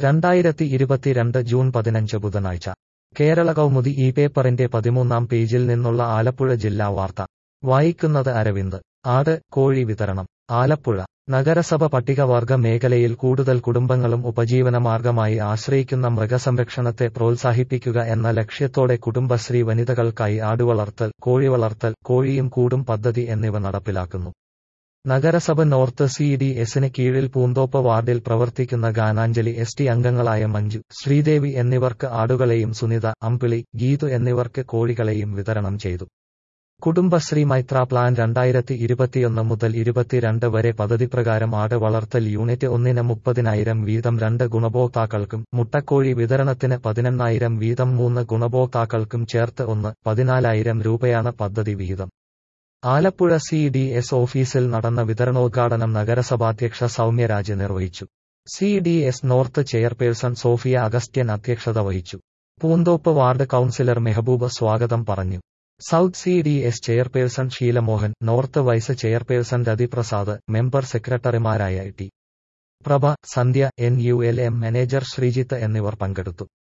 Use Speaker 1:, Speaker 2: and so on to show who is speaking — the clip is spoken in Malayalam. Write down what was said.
Speaker 1: രണ്ടായിരത്തി ഇരുപത്തിരണ്ട് ജൂൺ പതിനഞ്ച് ബുധനാഴ്ച കേരള കൗമുദി ഈ പേപ്പറിന്റെ പതിമൂന്നാം പേജിൽ നിന്നുള്ള ആലപ്പുഴ ജില്ലാ വാർത്ത വായിക്കുന്നത് അരവിന്ദ് ആട് കോഴി വിതരണം ആലപ്പുഴ നഗരസഭ പട്ടികവർഗ മേഖലയിൽ കൂടുതൽ കുടുംബങ്ങളും ഉപജീവനമാർഗമായി ആശ്രയിക്കുന്ന മൃഗസംരക്ഷണത്തെ പ്രോത്സാഹിപ്പിക്കുക എന്ന ലക്ഷ്യത്തോടെ കുടുംബശ്രീ വനിതകൾക്കായി ആടുവളർത്തൽ കോഴിവളർത്തൽ കോഴിയും കൂടും പദ്ധതി എന്നിവ നടപ്പിലാക്കുന്നു നഗരസഭ നോർത്ത് സി ഡി എസിന് കീഴിൽ പൂന്തോപ്പ് വാർഡിൽ പ്രവർത്തിക്കുന്ന ഗാനാഞ്ജലി എസ് ടി അംഗങ്ങളായ മഞ്ജു ശ്രീദേവി എന്നിവർക്ക് ആടുകളെയും സുനിത അമ്പിളി ഗീതു എന്നിവർക്ക് കോഴികളെയും വിതരണം ചെയ്തു കുടുംബശ്രീ മൈത്ര പ്ലാൻ രണ്ടായിരത്തി ഇരുപത്തിയൊന്ന് മുതൽ ഇരുപത്തിരണ്ട് വരെ പദ്ധതി പ്രകാരം ആട് വളർത്തൽ യൂണിറ്റ് ഒന്നിന് മുപ്പതിനായിരം വീതം രണ്ട് ഗുണഭോക്താക്കൾക്കും മുട്ടക്കോഴി വിതരണത്തിന് പതിനെണ്ണായിരം വീതം മൂന്ന് ഗുണഭോക്താക്കൾക്കും ചേർത്ത് ഒന്ന് പതിനാലായിരം രൂപയാണ് പദ്ധതി വിഹിതം ആലപ്പുഴ സി ഡി എസ് ഓഫീസിൽ നടന്ന വിതരണോദ്ഘാടനം നഗരസഭാധ്യക്ഷ സൗമ്യരാജ് നിർവഹിച്ചു C D S north chairperson Sophia Augustine അധ്യക്ഷത വഹിച്ചു പൂന്തോപ്പ് വാർഡ് കൌൺസിലർ മെഹബൂബ് സ്വാഗതം പറഞ്ഞു south C D S chairperson Sheelamohan north vice chairperson Rathiprasad member സെക്രട്ടറിമാരായ T Prabha Sandhya N U L M manager Sreejith എന്നിവർ പങ്കെടുത്തു